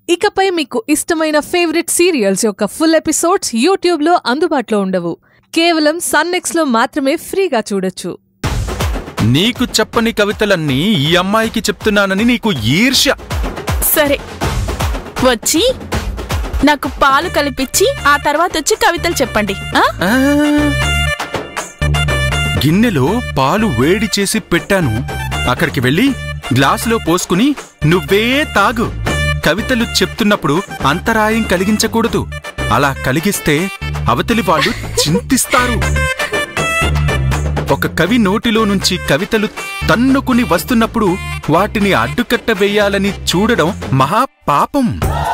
ఇకపై మీకు ఇష్టమైన ఫేవరెట్ సీరియల్స్ యొక్క ఫుల్ ఎపిసోడ్స్ యూట్యూబ్లో అందుబాటులో ఉండవు కేవలం సన్నెక్స్లో మాత్రమే ఫ్రీగా చూడొచ్చు నీకు చెప్పని కవితలన్నీ ఈ అమ్మాయికి చెప్తున్నానని నీకు ఈర్ష్య సరే వచ్చి నాకు పాలు కలిపిచ్చి ఆ తర్వాత వచ్చి కవితలు చెప్పండి ఆ? ఆ. గిన్నెలో పాలు వేడి చేసి పెట్టాను అక్కడికి వెళ్ళి గ్లాసులో పోసుకుని నువ్వే తాగు కవితలు చెప్తున్నప్పుడు అంతరాయం కలిగించకూడదు అలా కలిగిస్తే అవతలి వాళ్ళు చింతిస్తారు ఒక కవి నోటిలో నుంచి కవితలు తన్నుకుని వస్తున్నప్పుడు వాటిని అడ్డుకట్ట వేయాలని చూడడం మహా పాపం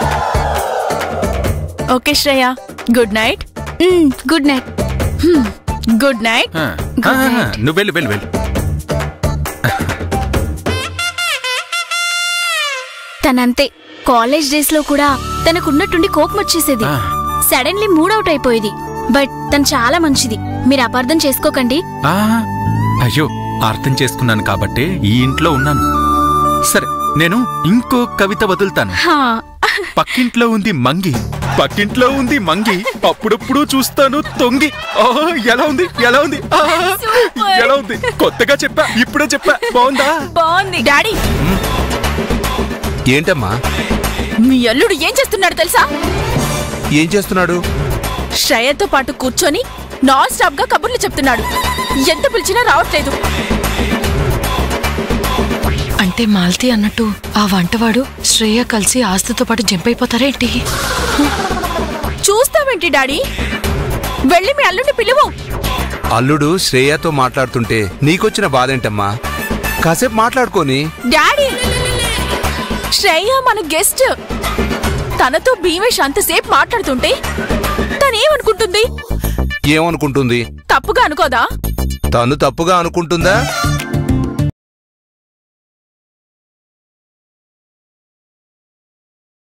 okay Shreya good night good night good night ఆ, ఆ, నువ్వు వెళ్ళు వెళ్ళు వెళ్ళు తనంతే కాలేజ్ డేస్ లో కూడా తనకున్నట్టుండి కోపం వచ్చేసేది ఆ. సడన్లీ మూడ్ అవుట్ అయిపోయేది బట్ తను చాలా మంచిది మీరు అపార్థం చేసుకోకండి ఆ అయ్యో అర్థం చేసుకున్నాను కాబట్టే ఈ ఇంట్లో ఉన్నాను సరే నేను ఇంకో కవిత వదులుతాను హా, పక్కింట్లో ఉంది మంగి పక్కింట్లో ఉంది మంగి అప్పుడప్పుడు చూస్తాను తొంగి ఆ, ఎలా ఉంది ఎలా ఉంది ఆ, ఎలా ఉంది కొత్తగా చెప్పా ఇప్పుడే చెప్పా బాగుందా బాగుంది డాడీ ఏంటమ్మా మీ అల్లుడు ఏం చేస్తున్నాడు తెలుసా ఏం చేస్తున్నాడు శ్రేయతో పాటు కూర్చొని నాన్ స్టాప్ గా కబుర్లు చెప్తున్నాడు ఎంత పిలిచినా రావట్లేదు అంటే మాల్తీ అన్నట్టు ఆ వంటవాడు శ్రేయ కలిసి ఆస్తితో పాటు జంప్ అయిపోతారేంటి చూస్తావేంటి డాడీ వెళ్ళి మీ అల్లుడిని పిలువు అల్లుడు శ్రేయతో మాట్లాడుతుంటే నీకొచ్చిన బాధేంటమ్మా కాసేపు మాట్లాడుకొని డాడీ శ్రేయ మన గెస్ట్ తనతో భీమేష్ అంతసేపు మాట్లాడుతుంటే తనేమనుకుంటుంది ఏమనుకుంటుంది తప్పుగా అనుకోదా తను తప్పుగా అనుకుంటుందా